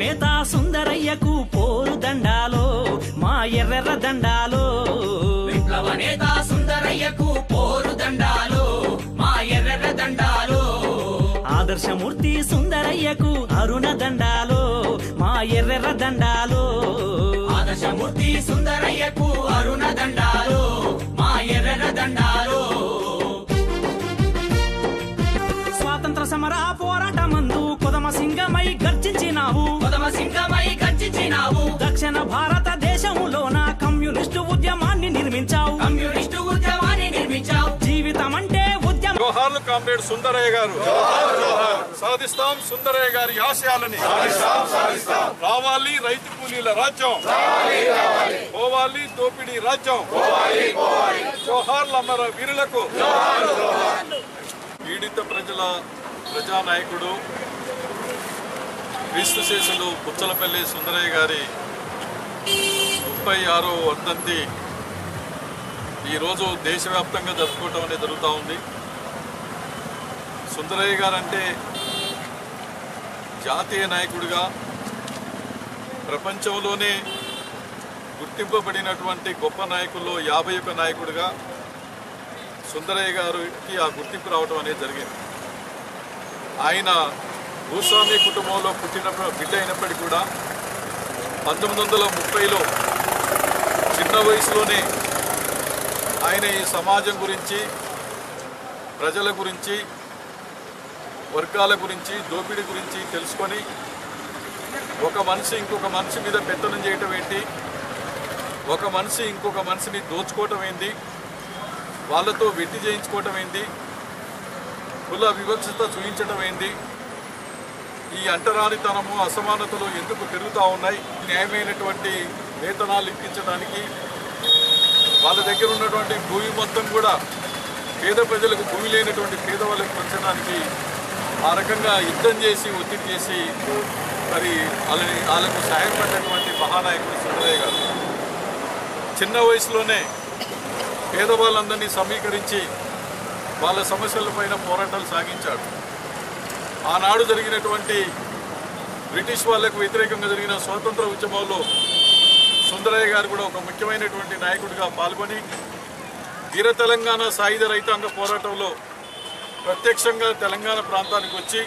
నేత సుందరయ్యకు పోరు దండాలో మా ఎర్రెర్ర దండాలో విప్లవ నేత సుందరయ్యకు పోరు దండాలు మా ఎర్ర దండాలు ఆదర్శమూర్తి సుందరయ్యకు అరుణ దండాలో మా ఎర్రెర్ర దండాలో ఆదర్శమూర్తి సుందరయ్యకు అరుణ దండాలు మా ఎర్ర దండాలు స్వాతంత్ర సమర పోరాటమందు కొదమ సింగమై గర్జించినావు కొదమ సింగమై గర్జించినావు దక్షిణ భారతదేశములోన కమ్యూనిస్టు ఉద్యమాన్ని నిర్మించావు కమ్యూనిస్టు ఉద్యమాన్ని నిర్మించావు జీవితం అంటే ఉద్యమం జోహార్లు కామ్రేడ్ సుందరయ్య గారు సాధిస్తాం సుందరయ్య గారి ఆశయాలని రావాలి రైతు కూలీల రాజ్యం పోవాలి దోపిడీ రాజ్యం జోహార్ల అమర వీరులకు పీడిత ప్రజల ప్రజానాయకుడు క్రీస్తు శేషులు పుచ్చలపల్లి సుందరయ్య గారి ముప్పై ఆరో వర్ధంతి ఈరోజు దేశవ్యాప్తంగా జరుపుకోవటం అనేది జరుగుతూ ఉంది సుందరయ్య గారు అంటే జాతీయ నాయకుడిగా ప్రపంచంలోనే గుర్తింపబడినటువంటి గొప్ప నాయకుల్లో యాభై ఒక నాయకుడిగా సుందరయ్య గారికి ఆ గుర్తింపు రావడం అనేది జరిగింది ఆయన భూస్వామి కుటుంబంలో పుట్టినప్పుడు బిడ్డ అయినప్పటికీ కూడా పంతొమ్మిది వందల ముప్పైలో చిన్న వయసులోనే ఆయన ఈ సమాజం గురించి ప్రజల గురించి వర్గాల గురించి దోపిడీ గురించి తెలుసుకొని ఒక మనిషి ఇంకొక మనిషి మీద పెత్తనం చేయటం ఏంటి ఒక మనిషి ఇంకొక మనిషిని దోచుకోవటం ఏంది వాళ్ళతో వెట్టి చేయించుకోవటం ఏంది కుల వివక్షత చూపించటం ఏంది ఈ అంటరానితనము అసమానతలు ఎందుకు పెరుగుతూ ఉన్నాయి న్యాయమైనటువంటి వేతనాలు ఇప్పించడానికి వాళ్ళ దగ్గర ఉన్నటువంటి భూమి మొత్తం కూడా పేద ప్రజలకు భూమి లేనటువంటి పేదవాళ్ళకి పంచడానికి ఆ రకంగా యుద్ధం చేసి ఒత్తిడి చేసి మరి వాళ్ళని వాళ్ళకు సహాయపడినటువంటి మహానాయకుడు సుందరయ్య గారు చిన్న వయసులోనే పేదవాళ్ళందరినీ సమీకరించి వాళ్ళ సమస్యలపైన పోరాటాలు సాగించాడు ఆనాడు జరిగినటువంటి బ్రిటిష్ వాళ్లకు వ్యతిరేకంగా జరిగిన స్వాతంత్ర ఉద్యమంలో సుందరయ్య గారు కూడా ఒక ముఖ్యమైనటువంటి నాయకుడిగా పాల్గొని వీర తెలంగాణ సాయుధ రైతాంగ పోరాటంలో ప్రత్యక్షంగా తెలంగాణ ప్రాంతానికి వచ్చి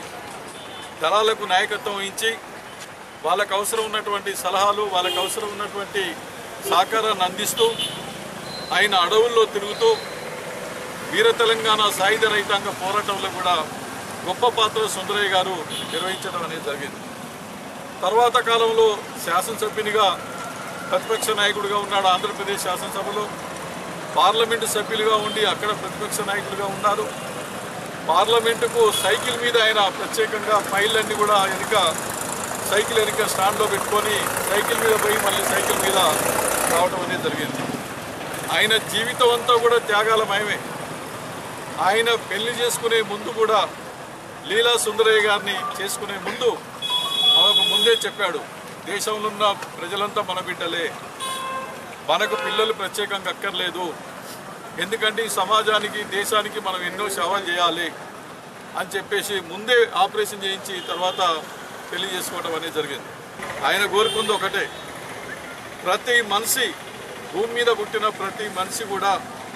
దళాలకు నాయకత్వం వహించి వాళ్ళకు అవసరం ఉన్నటువంటి సలహాలు వాళ్ళకు అవసరం ఉన్నటువంటి సహకారాన్ని అందిస్తూ ఆయన అడవుల్లో తిరుగుతూ వీర తెలంగాణ సాయుధ రైతాంగ పోరాటంలో కూడా గొప్ప పాత్ర సుందరయ్య గారు నిర్వహించడం అనేది జరిగింది తర్వాత కాలంలో శాసనసభ్యునిగా ప్రతిపక్ష నాయకుడిగా ఉన్నాడు ఆంధ్రప్రదేశ్ శాసనసభలో పార్లమెంటు సభ్యులుగా ఉండి అక్కడ ప్రతిపక్ష నాయకుడిగా ఉన్నారు పార్లమెంటుకు సైకిల్ మీద ఆయన ప్రత్యేకంగా ఫైళ్ళన్నీ కూడా వెనుక సైకిల్ వెనుక స్టాండ్లో పెట్టుకొని సైకిల్ మీద పోయి మళ్ళీ సైకిల్ మీద రావడం అనేది జరిగింది ఆయన జీవితం అంతా కూడా త్యాగాలమయమే ఆయన పెళ్లి చేసుకునే ముందు కూడా లీలా సుందరయ్య గారిని చేసుకునే ముందు ఆమెకు ముందే చెప్పాడు దేశంలో ఉన్న ప్రజలంతా మన బిడ్డలే మనకు పిల్లలు ప్రత్యేకంగా అక్కర్లేదు ఎందుకంటే ఈ సమాజానికి దేశానికి మనం ఎన్నో సేవలు చేయాలి అని చెప్పేసి ముందే ఆపరేషన్ చేయించి తర్వాత పెళ్లి చేసుకోవడం అనేది జరిగింది ఆయన కోరుకుంది ఒకటే ప్రతి మనిషి భూమి మీద పుట్టిన ప్రతి మనిషి కూడా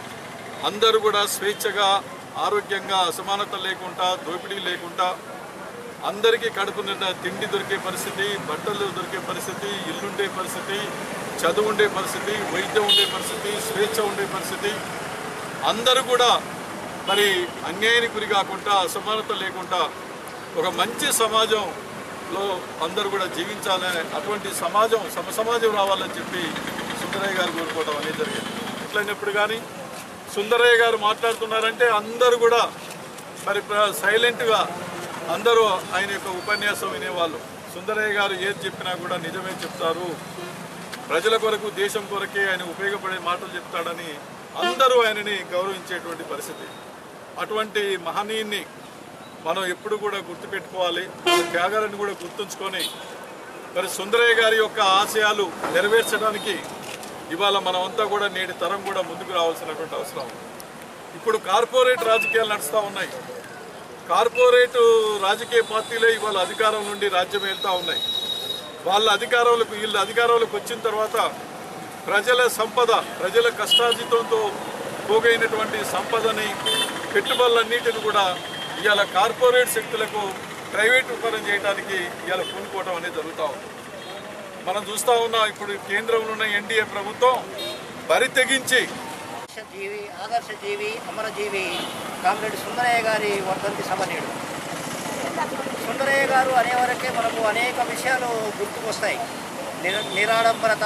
అందరూ కూడా స్వేచ్ఛగా ఆరోగ్యంగా అసమానత లేకుండా దోపిడీ లేకుండా అందరికీ కడుపు నిండా తిండి దొరికే పరిస్థితి బట్టలు దొరికే పరిస్థితి ఇల్లుండే పరిస్థితి చదువు ఉండే పరిస్థితి వైద్యం ఉండే పరిస్థితి స్వేచ్ఛ ఉండే పరిస్థితి అందరూ కూడా మరి అన్యాయానికి గురి కాకుండా అసమానత లేకుండా ఒక మంచి సమాజంలో అందరూ కూడా జీవించాలనే అటువంటి సమాజం సమ సమాజం రావాలని చెప్పి సుందరయ్య గారు కోరుకోవడం అనేది జరిగింది ఎట్లయినప్పుడు కానీ సుందరయ్య గారు మాట్లాడుతున్నారంటే అందరూ కూడా మరి ప్ర- సైలెంట్గా అందరూ ఆయన యొక్క ఉపన్యాసం వినేవాళ్ళు సుందరయ్య గారు ఏది చెప్పినా కూడా నిజమే చెప్తారు ప్రజల కొరకు దేశం కొరకే ఆయన ఉపయోగపడే మాటలు చెప్తాడని అందరూ ఆయనని గౌరవించేటువంటి పరిస్థితి అటువంటి మహనీయుని మనం ఎప్పుడు కూడా గుర్తుపెట్టుకోవాలి వాళ్ళ త్యాగాలను కూడా గుర్తుంచుకొని మరి సుందరయ్య గారి యొక్క ఆశయాలు నెరవేర్చడానికి ఇవాళ మనమంతా కూడా నేటి తరం కూడా ముందుకు రావాల్సినటువంటి అవసరం ఉంది. ఇప్పుడు కార్పొరేట్ రాజకీయాలు నడుస్తూ ఉన్నాయి కార్పొరేట్ రాజకీయ పార్టీలే ఇవాళ అధికారం నుండి రాజ్యం వెళ్తూ ఉన్నాయి వాళ్ళ అధికారంలోకి వీళ్ళు అధికారంలోకి వచ్చిన తర్వాత ప్రజల సంపద ప్రజల కష్టార్జితంతో పోగైనటువంటి సంపదని పెట్టుబడులన్నిటిని కూడా ఇవాళ కార్పొరేట్ శక్తులకు ప్రైవేట్ పరం చేయడానికి ఇవాళ పూనుకోవడం అనేది జరుగుతూ ఉంది మనం చూస్తూ ఉన్నాం ఇప్పుడు కేంద్రంలో ఉన్న ఎన్డీఏ ప్రభుత్వం బరి తెగించి ఆదర్శ జీవి ఆదర్శ జీవి అమరజీవి కామ్రేడ్ సుందరయ్య గారి వర్ధంతి సభ నేడు సుందరయ్య గారు అనేవరకే మనకు అనేక విషయాలు గుర్తుకొస్తాయి నిర నిరాడంబరత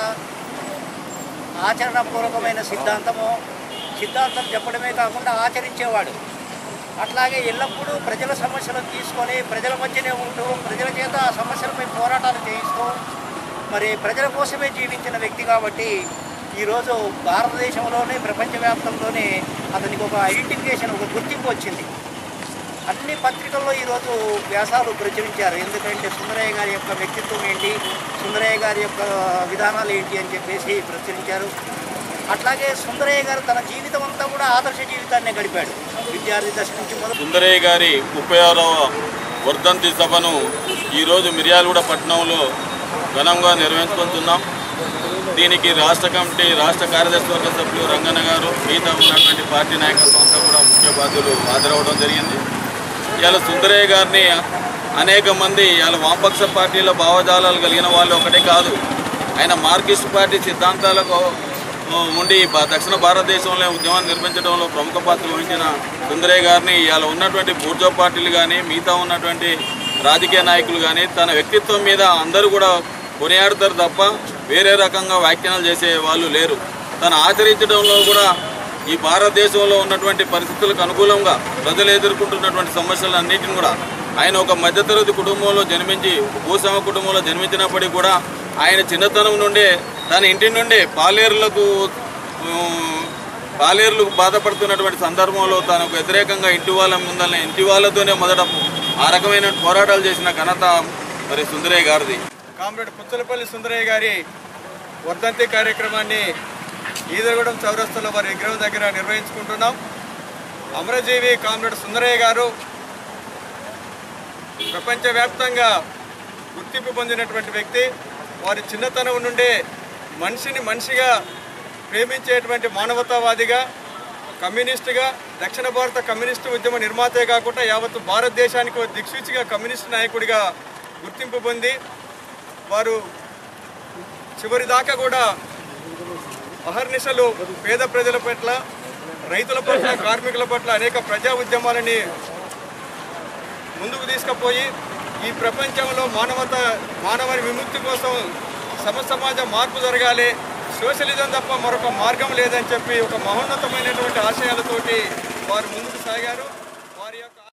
ఆచరణపూర్వకమైన సిద్ధాంతము సిద్ధాంతం చెప్పడమే కాకుండా ఆచరించేవాడు అట్లాగే ఎల్లప్పుడూ ప్రజల సమస్యలను తీసుకొని ప్రజల మధ్యనే ఉంటూ ప్రజల చేత ఆ సమస్యలపై పోరాటాలు చేయిస్తూ మరి ప్రజల కోసమే జీవించిన వ్యక్తి కాబట్టి ఈరోజు భారతదేశంలోనే ప్రపంచవ్యాప్తంలోనే అతనికి ఒక ఐడెంటిఫికేషన్ ఒక గుర్తింపు వచ్చింది అన్ని పత్రికల్లో ఈరోజు వ్యాసాలు ప్రచురించారు ఎందుకంటే సుందరయ్య గారి యొక్క వ్యక్తిత్వం ఏంటి సుందరయ్య గారి యొక్క విధానాలు ఏంటి అని చెప్పేసి ప్రచురించారు అట్లాగే సుందరయ్య గారు తన జీవితం అంతా కూడా ఆదర్శ జీవితాన్ని గడిపాడు విద్యార్థి దశ నుంచి మొదలు సుందరయ్య గారి ముప్పై ఆరవ వర్ధంతి సభను ఈరోజు మిర్యాలగూడ పట్టణంలో ఘనంగా నిర్వహించుకుంటున్నాం దీనికి రాష్ట్ర కమిటీ రాష్ట్ర కార్యదర్శి వర్గ సభ్యులు రంగన్న గారు మిగతా ఉన్నటువంటి పార్టీ నాయకత్వం అంతా కూడా ముఖ్య బాధ్యులు హాజరవడం జరిగింది ఇవాళ సుందరయ్య గారిని అనేక మంది ఇవాళ వామపక్ష పార్టీల భావజాలాలు కలిగిన వాళ్ళు ఒకటే కాదు ఆయన మార్కిస్ట్ పార్టీ సిద్ధాంతాలకు ఆ, ఉండి బా- దక్షిణ భారతదేశంలో ఉద్యమాన్ని నిర్మించడంలో ప్రముఖ పాత్ర వహించిన సుందరయ్య గారిని ఇవాళ ఉన్నటువంటి బూర్జో పార్టీలు కానీ మిగతా ఉన్నటువంటి రాజకీయ నాయకులు కానీ తన వ్యక్తిత్వం మీద అందరూ కూడా కొనియాడతారు తప్ప వేరే రకంగా వ్యాఖ్యానాలు చేసే వాళ్ళు లేరు తను ఆచరించడంలో కూడా ఈ భారతదేశంలో ఉన్నటువంటి పరిస్థితులకు అనుకూలంగా ప్రజలు ఎదుర్కొంటున్నటువంటి సమస్యలన్నిటిని కూడా ఆయన ఒక మధ్యతరగతి కుటుంబంలో జన్మించి భూస్వామ కుటుంబంలో జన్మించినప్పటికీ కూడా ఆయన చిన్నతనం నుండే తన ఇంటి నుండి పాలేరులకు ఉమ్, పాలేరులకు బాధపడుతున్నటువంటి సందర్భంలో తనకు వ్యతిరేకంగా ఇంటి వాళ్ళ ముందల్ని ఇంటి వాళ్ళతోనే మొదట ఆ రకమైన పోరాటాలు చేసిన ఘనత మరి సుందరయ్య గారిది కామ్రేడ్ పుచ్చలపల్లి సుందరయ్య గారి వర్ధంతి కార్యక్రమాన్ని ఈదరగూడెం చౌరస్తాలో వారి విగ్రహం దగ్గర నిర్వహించుకుంటున్నాం అమరజీవి కామ్రేడ్ సుందరయ్య గారు ప్రపంచవ్యాప్తంగా గుర్తింపు పొందినటువంటి వ్యక్తి వారి చిన్నతనం నుండే మనిషిని మనిషిగా ప్రేమించేటువంటి మానవతావాదిగా కమ్యూనిస్టుగా దక్షిణ భారత కమ్యూనిస్టు ఉద్యమ నిర్మాతే కాకుండా యావత్తు భారతదేశానికి ఒక దిక్సూచిగా కమ్యూనిస్టు నాయకుడిగా గుర్తింపు పొంది వారు చివరి దాకా కూడా అహర్నిశలు పేద ప్రజల పట్ల రైతుల పట్ల కార్మికుల పట్ల అనేక ప్రజా ఉద్యమాలని ముందుకు తీసుకుపోయి ఈ ప్రపంచంలో మానవత మానవాని విముక్తి కోసం సమసమాజ మార్పు జరగాలి సోషలిజం తప్ప మరొక మార్గం లేదని చెప్పి ఒక మహోన్నతమైనటువంటి ఆశయాలతోటి వారు ముందుకు సాగారు